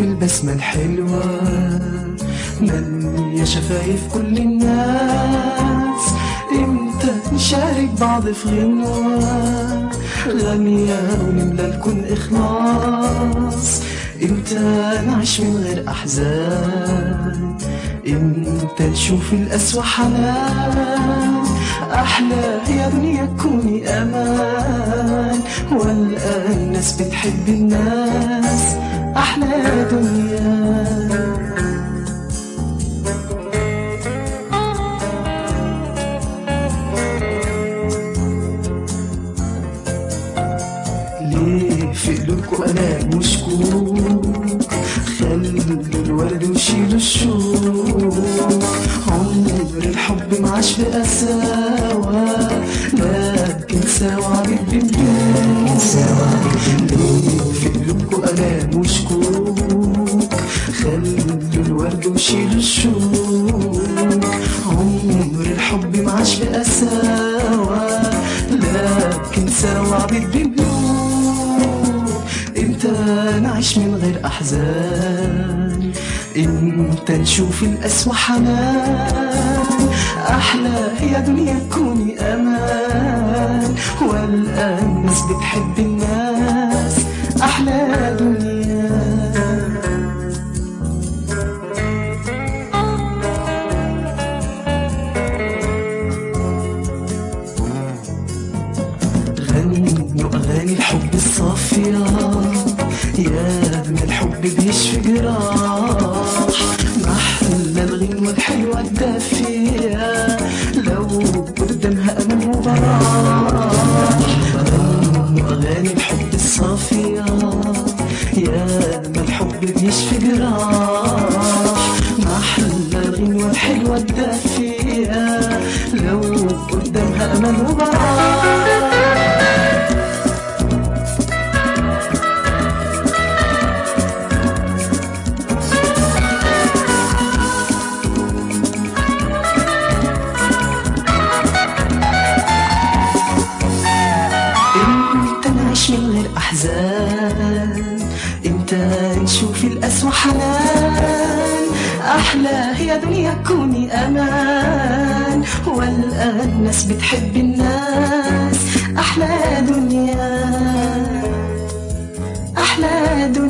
نشوف البسمة الحلوة مالية شفايف كل الناس امتى نشارك بعض في غنوة غنية ونملى الكون إخلاص امتى نعيش من غير أحزان امتى نشوف القسوة حنان أحلى يا دنيا كوني أمان والآن الناس بتحب الناس أحلى دنيا ليه في قلوبكم انا مشكوك خلوا الورد وشيلوا الشوك عمر الحب معاش بقساوة لكن سوا عليك بندوق ليه في قلوبكم انا مشكوك خلوا الورد وشيلوا الشوك عمر الحب معاش بقساوة لكن سوا بتدوب امتى نعيش من غير احزان امتى نشوف القسوة حنان احلى يا دنيا كوني امان والان الناس بتحب الناس احلى دنيا غنوا أغاني الحب الصافية يا من الحب بيشفي جراح محلى الغنوة الحلوة الدافية لو قدامها أمل وبراح غنوا أغاني الحب الصافية يا من الحب بيشفي جراح محلى الغنوة الحلوة الدافية لو قدامها أمل وبراح امتى نعيش من غير احزان امتى نشوف القسوة حنان احلى يا دنيا كوني امان والان الناس بتحب الناس احلى دنيا احلى دنيا